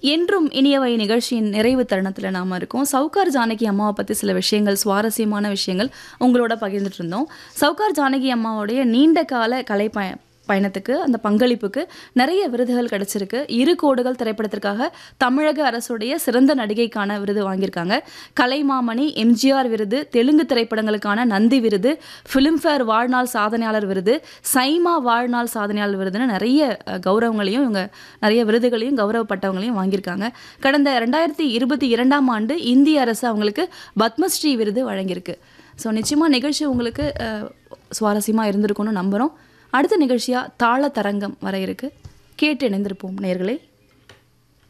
என்றும் இனியவை நிகழ்ச்சியின் நிறைவு தருணத்தில் நாம இருக்கோம் சவுகார் ஜானகி அம்மாவை பற்றி சில விஷயங்கள் சுவாரஸ்யமான விஷயங்கள் உங்களோட பகிர்ந்துட்டு இருந்தோம் சவுகார் ஜானகி அம்மாவுடைய நீண்ட கால கலை பய பயணத்துக்கு அந்த பங்களிப்புக்கு நிறைய விருதுகள் கிடைச்சிருக்கு இரு கோடுகள் திரைப்படத்திற்காக தமிழக அரசுடைய சிறந்த நடிகைக்கான விருது வாங்கியிருக்காங்க கலைமாமணி எம்ஜிஆர் விருது தெலுங்கு திரைப்படங்களுக்கான நந்தி விருது ஃபிலிம்ஃபேர் வாழ்நாள் சாதனையாளர் விருது சைமா வாழ்நாள் சாதனையாளர் விருதுன்னு நிறைய அஹ், கௌரவங்களையும் இவங்க நிறைய விருதுகளையும் கௌரவப்பட்டவங்களையும் வாங்கியிருக்காங்க கடந்த ரெண்டாயிரத்தி இருபத்தி இரண்டாம் ஆண்டு இந்திய அரசு அவங்களுக்கு பத்மஸ்ரீ விருது வழங்கியிருக்கு ஸோ நிச்சயமாக நிகழ்ச்சி உங்களுக்கு சுவாரஸ்யமாக இருந்திருக்கும்னு நம்புகிறோம் அடுத்த நிகழ்ச்சியாக தாள தரங்கம் வர இருக்கு கேட்டு இணைந்திருப்போம் நேர்களே